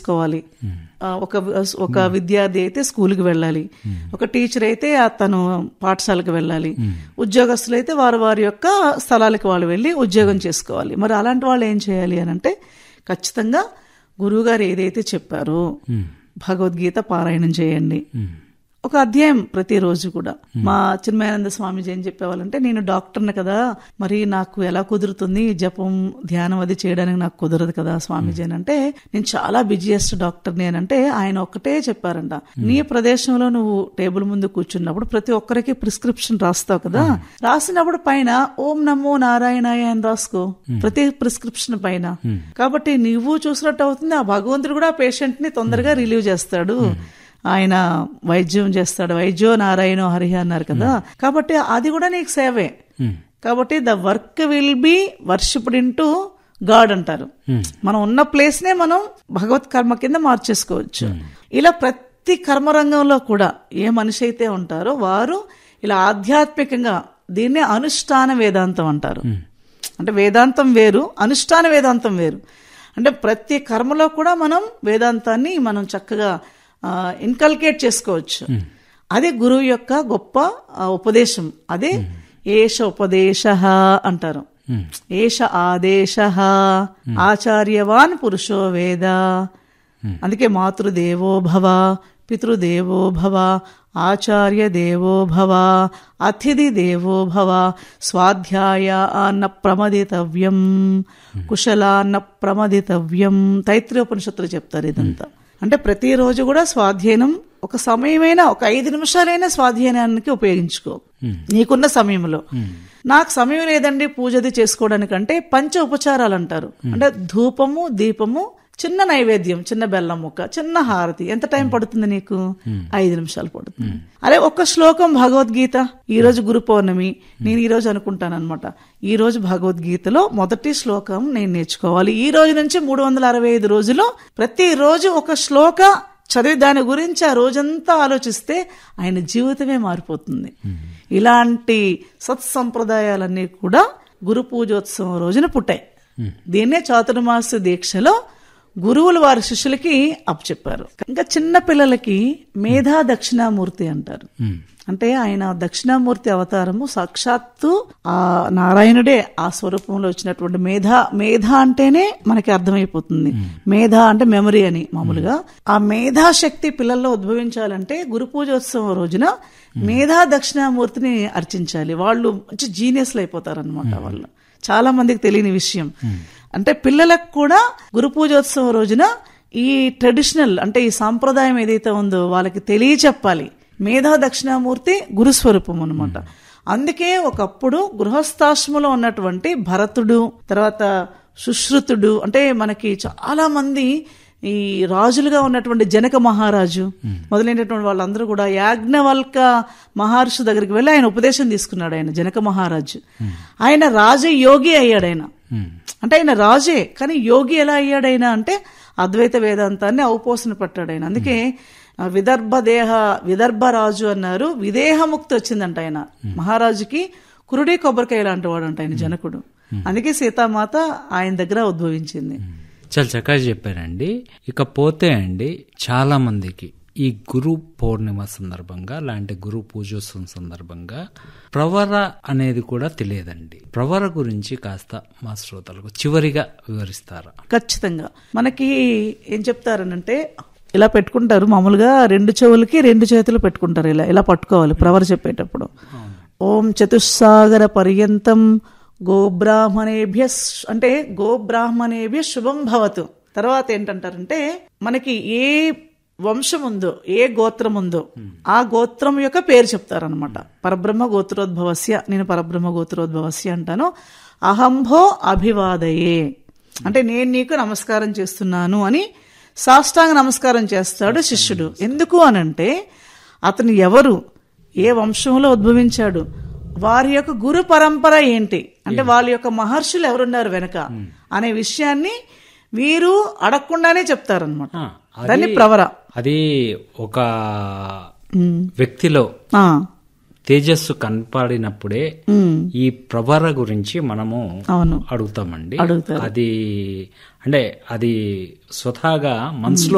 చేసుకోవాలి ఆ, ఒక ఒక విద్యార్థి అయితే స్కూల్కి వెళ్ళాలి ఒక టీచర్ అయితే ఆ తను పాఠశాలకు వెళ్ళాలి ఉద్యోగస్తులు అయితే వారు వారి యొక్క స్థలాలకు వాళ్ళు వెళ్ళి ఉద్యోగం చేసుకోవాలి మరి అలాంటి వాళ్ళు ఏం చేయాలి అని అంటే ఖచ్చితంగా గురువుగారు ఏదైతే చెప్పారో భగవద్గీత పారాయణం చేయండి ఒక అధ్యాయం ప్రతిరోజు కూడా మా చిన్మయానంద స్వామీజీ ఏం చెప్పేవాళ్ళంటే నేను డాక్టర్ని కదా మరి నాకు ఎలా కుదురుతుంది జపం ధ్యానం అది చేయడానికి నాకు కుదరదు కదా స్వామీజీ అని అంటే నేను చాలా బిజియెస్ట్ డాక్టర్ని అని అంటే ఆయన ఒక్కటే చెప్పారంట నీ ప్రదేశంలో నువ్వు టేబుల్ ముందు కూర్చున్నప్పుడు ప్రతి ఒక్కరికి ప్రిస్క్రిప్షన్ రాస్తావు కదా రాసినప్పుడు పైన ఓం నమో నారాయణాయ అని రాసుకో ప్రతి ప్రిస్క్రిప్షన్ పైన కాబట్టి నువ్వు చూసినట్టు అవుతుంది ఆ భగవంతుడు కూడా పేషెంట్ ని తొందరగా రిలీవ్ చేస్తాడు ఆయన వైద్యం చేస్తాడు వైద్యో నారాయణో హరి అన్నారు కదా కాబట్టి అది కూడా నీకు సేవే కాబట్టి the work will be worshipped in to God అంటారు మనం ఉన్న ప్లేస్ నే మనం భగవత్ కర్మ కింద మార్చేసుకోవచ్చు ఇలా ప్రతి కర్మరంగంలో కూడా ఏ మనిషి అయితే ఉంటారో వారు ఇలా ఆధ్యాత్మికంగా దీన్నే అనుష్ఠాన వేదాంతం అంటారు అంటే వేదాంతం వేరు అనుష్ఠాన వేదాంతం వేరు అంటే ప్రతి కర్మలో కూడా మనం వేదాంతాన్ని మనం చక్కగా ఇన్కల్కేట్ చేసుకోవచ్చు అదే గురువు యొక్క గొప్ప ఆ, ఉపదేశం అదే ఏష ఉపదేశ అంటారు ఏష ఆదేశ ఆచార్యవాన్ పురుషో వేద అందుకే మాతృదేవో భవ పితృదేవో భవ ఆచార్య దేవో భవ అతిథి దేవో భవ స్వాధ్యాయ అన్న ప్రమదితవ్యం కుశలాన్న ప్రమదితవ్యం తైత్రీయోపనిషత్తులు చెప్తారు ఇదంతా అంటే ప్రతిరోజు కూడా స్వాధ్యయనం ఒక సమయమైనా ఒక ఐదు నిమిషాలైనా స్వాధ్యయనానికి ఉపయోగించుకో నీకున్న సమయంలో నాకు సమయం లేదండి పూజది చేసుకోవడానికంటే పంచ ఉపచారాలు అంటారు అంటే ధూపము దీపము చిన్న నైవేద్యం చిన్న బెల్లం ముక్క చిన్న హారతి ఎంత టైం పడుతుంది నీకు ఐదు నిమిషాలు పడుతుంది అదే ఒక్క శ్లోకం భగవద్గీత ఈ రోజు గురు పౌర్ణమి నేను ఈ రోజు అనుకుంటాను అనమాట ఈ రోజు భగవద్గీతలో మొదటి శ్లోకం నేను నేర్చుకోవాలి ఈ రోజు నుంచి మూడు వందల అరవై ఐదు రోజులు ప్రతి రోజు ఒక శ్లోక చదివి దాని గురించి ఆ రోజంతా ఆలోచిస్తే ఆయన జీవితమే మారిపోతుంది ఇలాంటి సత్సంప్రదాయాలన్నీ కూడా గురు పూజోత్సవం రోజున పుట్టాయి దీన్నే చాతుర్మాస దీక్షలో గురువులు వారి శిష్యులకి అప్పచెప్పారు ఇంకా చిన్న పిల్లలకి మేధా దక్షిణామూర్తి అంటారు అంటే ఆయన దక్షిణామూర్తి అవతారము సాక్షాత్తు ఆ నారాయణుడే ఆ స్వరూపంలో వచ్చినటువంటి మేధ మేధ అంటేనే మనకి అర్థమైపోతుంది మేధ అంటే మెమరీ అని మామూలుగా ఆ మేధాశక్తి పిల్లల్లో ఉద్భవించాలంటే గురు పూజోత్సవం రోజున మేధా దక్షిణామూర్తిని అర్చించాలి వాళ్ళు మంచి జీనియస్లు అయిపోతారు అనమాట వాళ్ళు చాలా మందికి తెలియని విషయం అంటే పిల్లలకు కూడా గురు పూజోత్సవం రోజున ఈ ట్రెడిషనల్ అంటే ఈ సాంప్రదాయం ఏదైతే ఉందో వాళ్ళకి తెలియచెప్పాలి మేధా దక్షిణామూర్తి గురుస్వరూపం అనమాట అందుకే ఒకప్పుడు గృహస్థాశ్రమంలో ఉన్నటువంటి భరతుడు తర్వాత సుశ్రుతుడు అంటే మనకి చాలా మంది ఈ రాజులుగా ఉన్నటువంటి జనక మహారాజు మొదలైనటువంటి వాళ్ళందరూ కూడా యాజ్ఞవల్క మహర్షి దగ్గరికి వెళ్ళి ఆయన ఉపదేశం తీసుకున్నాడు ఆయన జనక మహారాజు ఆయన రాజ యోగి అయ్యాడు ఆయన అంటే ఆయన రాజే కానీ యోగి ఎలా అయ్యాడైనా అంటే అద్వైత వేదాంతాన్ని ఔపోసన పట్టాడు ఆయన అందుకే ఆ, విదర్భ దేహ విదర్భ రాజు అన్నారు విదేహముక్తి వచ్చిందంట ఆయన మహారాజుకి కురుడి కొబ్బరికాయ లాంటి వాడు అంట ఆయన జనకుడు అందుకే సీతామాత ఆయన దగ్గర ఉద్భవించింది చాలా చక్కగా చెప్పారండి ఇకపోతే అండి చాలా మందికి ఈ గురు పౌర్ణిమ సందర్భంగా లాంటి గురు పూజోత్సవం సందర్భంగా ప్రవర అనేది కూడా తెలియదండి ప్రవర గురించి కాస్త మా శ్రోతలకు చివరిగా వివరిస్తారా ఖచ్చితంగా మనకి ఏం చెప్తారనంటే ఇలా పెట్టుకుంటారు మామూలుగా రెండు చెవులకి రెండు చేతులు పెట్టుకుంటారు ఇలా ఇలా పట్టుకోవాలి ప్రవర్ చెప్పేటప్పుడు ఓం చతుస్సాగర పర్యంతం గోబ్రాహ్మణేభ్య శ్- అంటే గోబ్రాహ్మణేభ్య శుభం భవతు తర్వాత ఏంటంటారంటే మనకి ఏ వంశం ఉందో ఏ గోత్రం ఉందో ఆ గోత్రం యొక్క పేరు చెప్తారనమాట పరబ్రహ్మ గోత్రోద్భవస్య నేను పరబ్రహ్మ గోత్రోద్భవస్య అంటాను అహంభో అభివాదయే అంటే నేను నీకు నమస్కారం చేస్తున్నాను అని సాష్టాంగ నమస్కారం చేస్తాడు శిష్యుడు ఎందుకు అనంటే అతను ఎవరు ఏ వంశంలో ఉద్భవించాడు వారి యొక్క గురు పరంపర ఏంటి అంటే వాళ్ళ యొక్క మహర్షులు ఎవరున్నారు వెనక అనే విషయాన్ని వీరు అడగకుండానే చెప్తారనమాట ఆ, అది- దాన్ని ప్రవర అది ఒక వ్యక్తిలో ఆ, తేజస్సు కనపడినప్పుడే ఉమ్, ఈ ప్రవర గురించి మనము అవును అడుగుతామండి అడుగుతారు. అది అంటే అది స్వతహాగా మనసులో